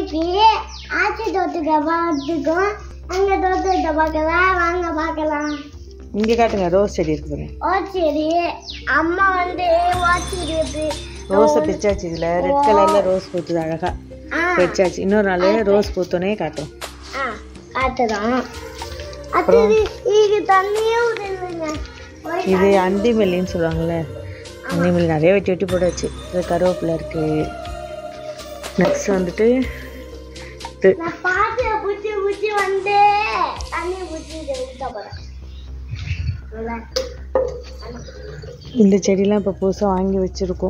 இன்னைக்கு ஆச்சி தோட்டத்தை பார்த்துக்கோம் அங்க தோட்டத்தை பார்க்கலாம் வாங்க பார்க்கலாம் இங்கே காட்டுங்க ரோஸ் செடி இருக்கு பாருங்க ஓ சரி அம்மா வந்து வாட்சி இருக்கு ரோஸை பிச்சாச்சு இதில் ரெட் கலரில் ரோஸ் பூத்துது அழகா ஆ பிச்சாச்சு இன்னொரு நாள் ரோஸ் பூத்தோனே காட்டுறோம் ஆ காட்டுதான் அது இது தண்ணியே விடுங்க இது அந்தி மல்லின்னு சொல்லுவாங்கல்ல அந்தி மல்லி நிறைய வெட்டி வெட்டி போட்டாச்சு இது கருவேப்பிலை இருக்கு நெக்ஸ்ட் வந்துட்டு இது நான் பாத்து புடிச்சு புடிச்சு வந்து தண்ணி புடிச்சு ஊத்த போறேன் இந்த செடிலாம் இப்போ புதுசாக வாங்கி வச்சுருக்கோம்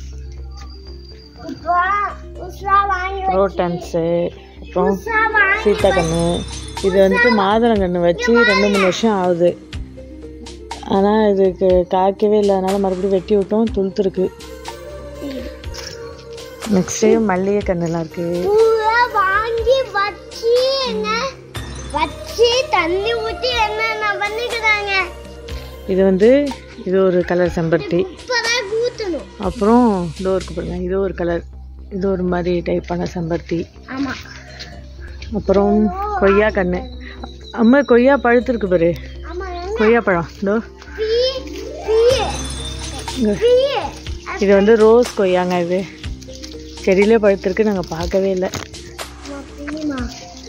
இப்போ புதுசா வாங்கி வச்சு- ரோட்டன்ஸு அப்புறம் புதுசா வாங்கி சீத்தாக்கன்று இது வந்துட்டு மாதுளங்கன்று வச்சு ரெண்டு மூணு வருஷம் ஆகுது ஆனால் இதுக்கு காய்க்கவே இல்லை அதனால மறுபடியும் வெட்டி விட்டோம் துளுத்துருக்கு நெக்ஸ்ட்டு மல்லிகை கன்றுலாம் இருக்குது பூரா வாங்கி வச்சு என்ன வச்சு தண்ணி ஊத்தி என்னென்ன பண்ணிக்கிறாங்க இது வந்து இது ஒரு கலர் செம்பருத்தி இப்பதான் ஊத்தணும் அப்புறம் இதோ இருக்கு பாருங்க இது ஒரு கலர் இது ஒரு மாதிரி டைப்பான செம்பருத்தி ஆமா அப்புறம் கொய்யா கன்று அம்மா கொய்யா பழுத்திருக்கு பாரு ஆமா கொய்யா பழம் இதோ பீ பீ இங்க. பீ இது வந்து ரோஸ் கொய்யாங்க இது செடியிலே பழுத்திருக்கு நாங்கள் பார்க்கவே இல்லை பீமா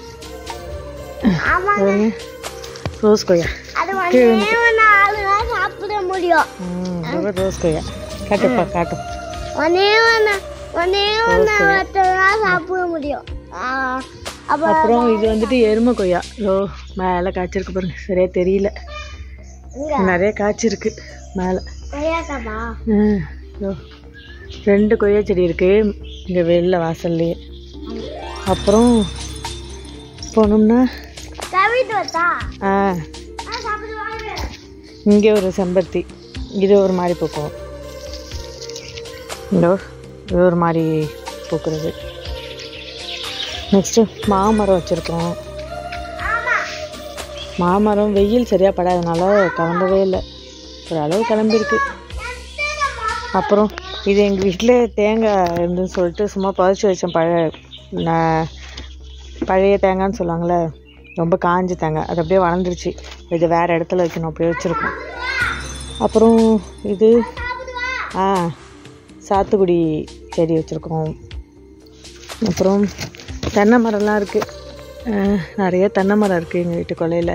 ஆமா பாருங்க ரோஸ் கொய்யா அது ஒன்னே ஒன்று ஆளு தான் சாப்பிட முடியும் ம் இது ரோஸ் கொய்யா காட்டுப்பா காட்டும் ஒன்னே ஒன்று ஒன்னே ஒன்று தான் சாப்பிட முடியும் ஆ, அப்ப அப்புறம் இது வந்துட்டு எருமை கொய்யா இதோ மேலே காய்ச்சிருக்கு பாருங்க சரியா தெரியல இங்க நிறைய காய்ச்சிருக்கு மேலே கொய்யாக்காவா ம் இதோ ரெண்டு கொய்யா செடி இருக்கு இங்கே வெளில வாசல்லையே அப்புறம் போனோம்னா கவிதா ஆ சாப்பிடுவாங்க இங்கே ஒரு செம்பருத்தி இது ஒரு மாதிரி பூக்கும் இதோ இது ஒரு மாதிரி பூக்கிறது நெக்ஸ்ட்டு மாமரம் வச்சுருக்கோம் மாமரம் வெயில் சரியாக படாதனால கிளம்பவே இல்லை ஒரு அளவு கிளம்பிருக்கு அப்புறம் இது எங்கள் வீட்டில் தேங்காய் இருந்துன்னு சொல்லிட்டு சும்மா பதிச்சு வச்சேன் பழைய ந- பழைய தேங்காய்னு சொல்லுவாங்கள்ல ரொம்ப காஞ்ச தேங்காய் அது அப்படியே வளர்ந்துருச்சு இது வேறு இடத்துல வைக்கணும் அப்படியே வச்சுருக்கோம் அப்புறம் இது ஆ சாத்துக்குடி செடி வச்சுருக்கோம் அப்புறம் தென்னை மரம்லாம் இருக்குது நிறைய தென்னை மரம் இருக்குது எங்கள் வீட்டு கொல்லையில்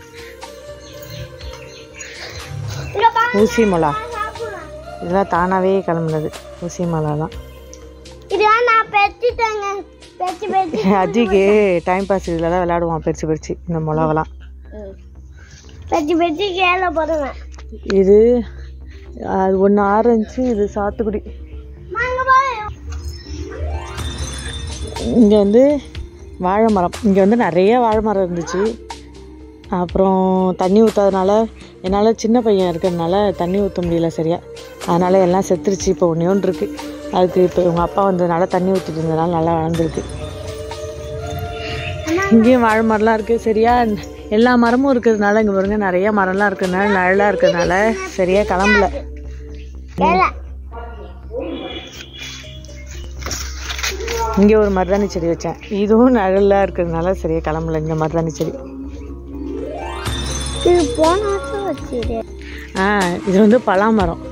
இங்க பா ஊசி மொளா சாப்பிடுவேன் இதெல்லாம் தானாகவே கிளம்புனது ஊசி மொளாலாம் இதுதான் நான் பெற்றுட்டேங்க பெற்று பெற்று அஜிக்கு டைம் பாஸ் இதில் தான் விளையாடுவான் பெருசு பெருசு இந்த மிளகாலாம் பெற்று பெற்று கீழே போடுவேன் இது அது ஒன்று ஆரஞ்சு இது சாத்துக்குடி வாங்க போய் இங்கே வந்து வாழை மரம் இங்கே வந்து நிறைய வாழை மரம் இருந்துச்சு அப்புறம் தண்ணி ஊற்றாதனால என்னால் சின்ன பையன் இருக்கிறதுனால தண்ணி ஊற்ற முடியல சரியா அதனால் எல்லாம் செத்துருச்சு இப்போ ஒன்றே ஒன்று இருக்குது அதுக்கு இப்போ உங்கள் அப்பா வந்ததுனால தண்ணி ஊற்றிட்டு இருந்ததுனால நல்லா வளர்ந்துருக்கு இங்கேயும் வாழை மரம்லாம் இருக்குது சரியா எல்லா மரமும் இருக்கிறதுனால இங்கே பாருங்க நிறைய மரம்லாம் இருக்கிறதுனால நிழலாக இருக்கிறதுனால சரியாக கிளம்பல கீழே இங்கே ஒரு மருதாணி செடி வச்சேன் இதுவும் நிழலாக இருக்கிறதுனால சரியாக கிளம்பல இந்த மருதாணி செடி இது போன வருஷம் வச்சிரு ஆ இது வந்து பலாமரம்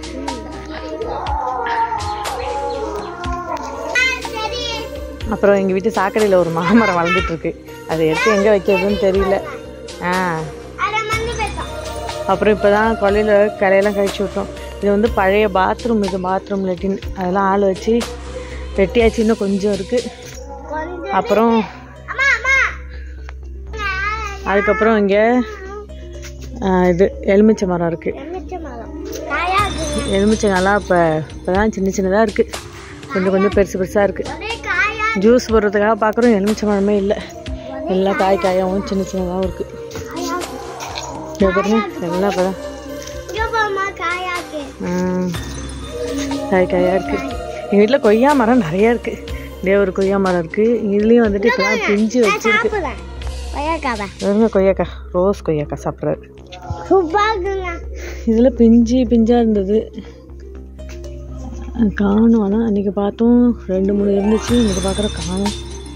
சரி அப்புறம் எங்கள் வீட்டு சாக்கடையில் ஒரு மாமரம் வளர்ந்துட்டு இருக்கு அதை எடுத்து எங்கே வைக்கிறதுன்னு தெரியல ஆ அரை மணி பேசும் அப்புறம் இப்போ தான் கொல்லையில் கரையெல்லாம் கழிச்சு விட்டோம் இது வந்து பழைய பாத்ரூம் இது பாத்ரூம் லெட்டின் அதெல்லாம் ஆள் வச்சு வெட்டியாச்சு இன்னும் கொஞ்சம் இருக்குது கொஞ்சம் அப்புறம் அம்மா அம்மா அதுக்கப்புறம் இங்கே இது எலுமிச்சை மரம் இருக்குது எலுமிச்சை மரம் காயாது எலுமிச்சை நல்லா இப்போ இப்போ தான் சின்ன சின்னதாக இருக்குது கொஞ்சம் கொஞ்சம் பெருசு பெருசாக இருக்குது ஒரே காயா ஜூஸ் போடுறதுக்காக பார்க்குறோம் எலுமிச்சை மரமே இல்லை எல்லாம் காய் காயாகவும் சின்ன சின்னதாகவும் இருக்குது இங்கே பாருங்க எல்லாம் இப்போ தான் இங்க போமா காயாக்கு காய் காயாக இருக்குது எங்கள் வீட்டில் கொய்யா மரம் நிறைய இருக்குது இதே ஒரு கொய்யா மரம் இருக்குது இதுலேயும் வந்துட்டு இப்போ தான் பிஞ்சு வச்சிருக்கு சாப்பிடுறேன் கொய்யாக்காவை பாருங்க கொய்யாக்கா ரோஸ் கொய்யாக்கா சாப்பிட்றாரு சூப்பாக்குங்க இதில் பிஞ்சு பிஞ்சாக இருந்தது காணும் ஆனால் அன்றைக்கி பார்த்தோம் ரெண்டு மூணு இருந்துச்சு இன்றைக்கி பார்க்குற காணும்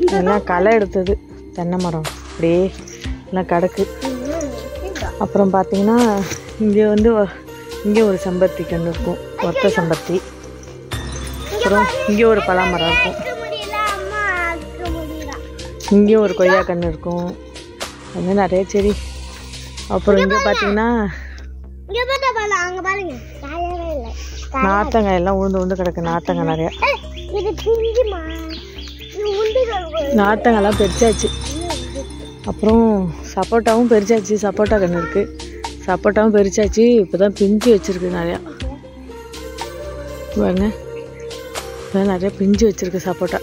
இதெல்லாம் களை எடுத்தது தென்னை மரம் அப்படியே எல்லாம் கிடக்கு அப்புறம் பார்த்தீங்கன்னா இங்கே வந்து ஒ- இங்கே ஒரு செம்பருத்தி கன்று இருக்கும் ஒத்த செம்பருத்தி அப்புறம் இங்கே ஒரு பலாமரம் இருக்கும் அறுக்க முடியல அம்மா அறுக்க முடியல இங்கேயும் ஒரு கொய்யா கன்று இருக்கும் அது மாதிரி நிறைய செடி அப்புறம் இங்கே பார்த்தீங்கன்னா இங்க பார்த்தா பாருங்க அங்க பாருங்க காயவே இல்லை நாத்தங்காய் எல்லாம் உளுந்து உளுந்து கிடக்கு நாத்தங்காய் நிறைய ஏய், இது பிஞ்சுமா இது உண்டு நாத்தங்காய்லாம் பெருசாச்சு அப்புறம் சப்போட்டாவும் பெருசாச்சு சப்போட்டா கன்று இருக்குது சப்போட்டாவும் பெருசாச்சு இப்போ தான் பிஞ்சு வச்சுருக்கு நிறையா பாருங்க இப்போ நிறைய பிஞ்சு வச்சுருக்கு சப்போட்டா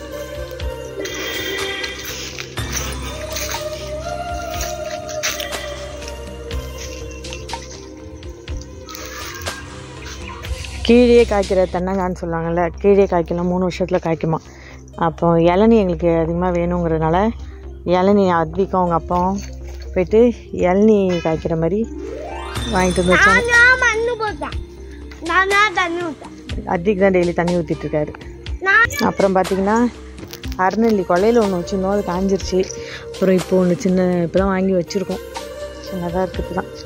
கீழே காய்க்கிற தென்னங்கான்னு சொல்லுவாங்கல்ல கீழே காய்க்கலாம் மூணு வருஷத்தில் காய்க்குமா அப்போ இளநீ எங்களுக்கு அதிகமாக வேணுங்கிறதுனால இளநீ அத்விக்கும் அவங்க அப்பாவும் போயிட்டு இளநீ காய்க்கிற மாதிரி வாங்கிட்டு வந்து வச்சாங்க நான் மண்ணு போட்டேன் நான் தான் தண்ணி விட்டேன் அத்திக்கு தான் டெய்லி தண்ணி ஊற்றிட்டு இருக்காரு நான் அப்புறம் பார்த்தீங்கன்னா அருநெல்லி கொலையில் ஒன்று வச்சுருந்தோம் அது காஞ்சிருச்சு அப்புறம் இப்போ ஒன்று சின்ன இப்போ தான் வாங்கி வச்சுருக்கோம் சின்னதாக இருக்குது தான்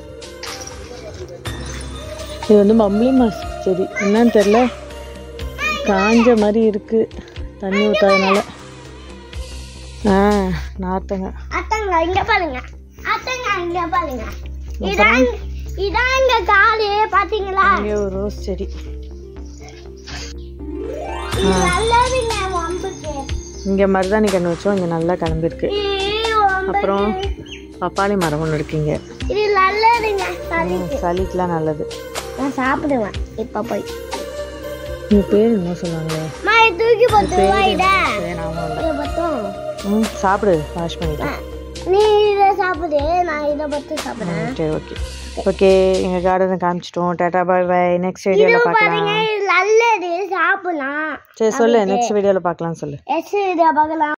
இது வந்து மம்பளி மாஸ் செடி என்னன்னு தெரில காஞ்ச மாதிரி இருக்குது தண்ணி ஊற்றாதனால ஆ நாத்தங்க அத்தங்க இங்க பாருங்க அத்தங்க இங்க பாருங்க இதான் இதான் எங்க காடு பாத்தீங்களா இங்கே ஒரு ரோஸ் செடி இது நல்லதுங்க வம்புக்கு இங்கே மருதாணி கன்று வச்சோம் இங்கே நல்லா கிளம்பிருக்கு இது வம்பு. அப்புறம் பப்பாளி மரம் ஒன்று இருக்குங்க இது நல்லதுங்க சளி சளிக்கெலாம் நல்லது நான் சாப்பிடுவேன் இப்ப போய் உங்கள் பேர் என்ன சொல்லுவாங்களே மா இதை தூக்கி போட்டு வாயிட பேர் ஞாபகம் இல்லை இதை பத்தும் ம் சாப்பிடு வாஷ் பண்ணிட்டு நீ இதை சாப்பிடு நான் இதை பத்து சாப்பிடுறேன் சரி ஓகே ஓகே எங்கள் கார்டனை காமிச்சிட்டோம் டாட்டா பாய் பாய் நெக்ஸ்ட் வீடியோவில் பார்க்கலாம் பாருங்க இது நல்லது சாப்பிடலாம் சரி சொல்லு நெக்ஸ்ட் வீடியோவில் பார்க்கலாம் சொல்லு எஸ் இதை பார்க்கலாம்